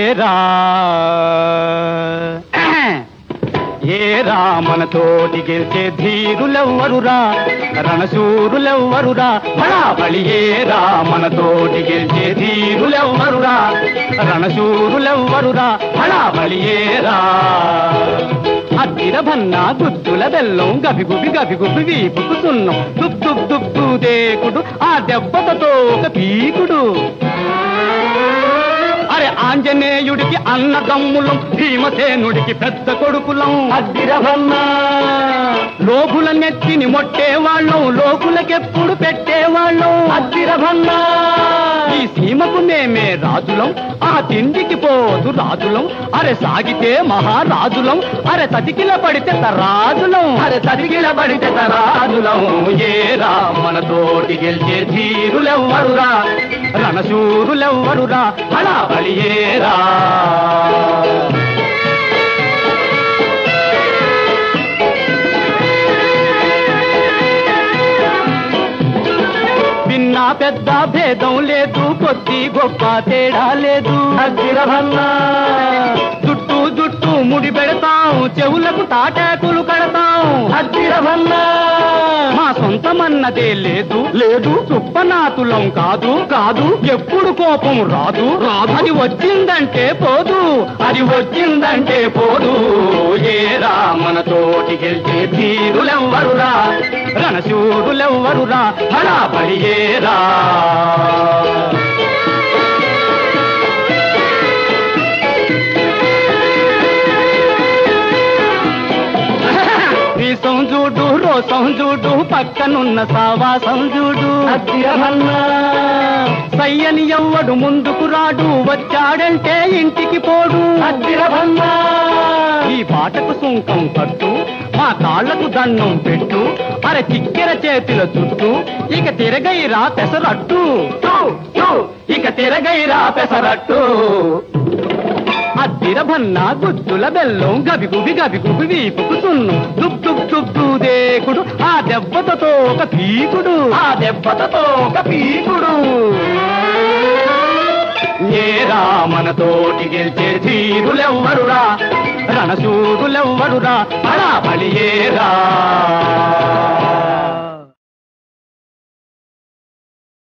ఏరా ఏరా మన తోటి గెలిచే ధీరులెవ్వరురా రణశూరులెవ్వరురా బళాబళి ఏరా మన తోటి గెలిచే ధీరులెవ్వరురా రణశూరులెవ్వరురా బళాబళి ఏరా అద్దిర భన్న గుత్తుల బెల్లం గబిగుబి గబిగుబి వీపుకు సున్నం దుబ్ దుబ్ దుబ్బు దేకుడు ఆ దెబ్బతో ఒక పీకుడు అరే ఆంజనేయుడికి అన్నదమ్ములం భీమసేనుడికి పెద్ద కొడుకులం అద్దిరభన్నా లోకుల నెత్తిని మొట్టేవాళ్ళం లోకులకెప్పుడు పెట్టేవాళ్ళం అద్దిరభన్నా ఈ సీమకు మేమే రాజులం ఆ తిండికి పోదు రాజులం అరే సాగితే మహారాజులం అరే తటికిల పడితే తరాజులం అరే తటికిల పడితే తరాజులం ఏరా మన తోటి గెలిచే ధీరులెవ్వరురా రణశూరులెవ్వరురా అలా బలియేరా విన్నా పెద్ద భేదం లేదు కొద్ది గొప్ప తేడా లేదు అగ్గిరభన్నా జుట్టు జుట్టు ముడి పెడతాం చెవులకు తాటాకులు కడతాం అగ్గిరభన్నా మా సొంతమన్నదే లేదు లేదు సుప్పనాతులం కాదు కాదు ఎప్పుడు కోపం రాదు రాదు అది వచ్చిందంటే పోదు అది వచ్చిందంటే పోదు ఏరా మన తోటి గెలిచే ధీరులెవ్వరురా రణశూరులెవ్వరురా హడాబడి ఏరా ఈ సంజూడు రో సంజూడు పక్కనున్న సావాసం చూడు సయ్యని ఎవ్వడు ముందుకు రాడు వచ్చాడంటే ఇంటికి పోడు ఈ పాటకు సుంకం కట్టు మా కాళ్లకు దండం పెట్టు అర చిక్కెర చేతుల చుట్టూ ఇక తిరగైరా పెసరట్టు టూ, టూ, ఇక తిరగైరా పెసరట్టు అద్దిరభన్న గుద్దుల బెల్లం గబిగుబి గబిగుబి వీపుకు సున్నం దుబ్ దుబ్ దుబ్బు దేకుడు ఆ దెబ్బతో ఒక పీకుడు ఆ దెబ్బతో ఒక పీకుడు ఏరా మన తోటి గెలిచే ధీరులెవ్వరురా రణశూరులెవ్వరురా బళా బలి ఏరా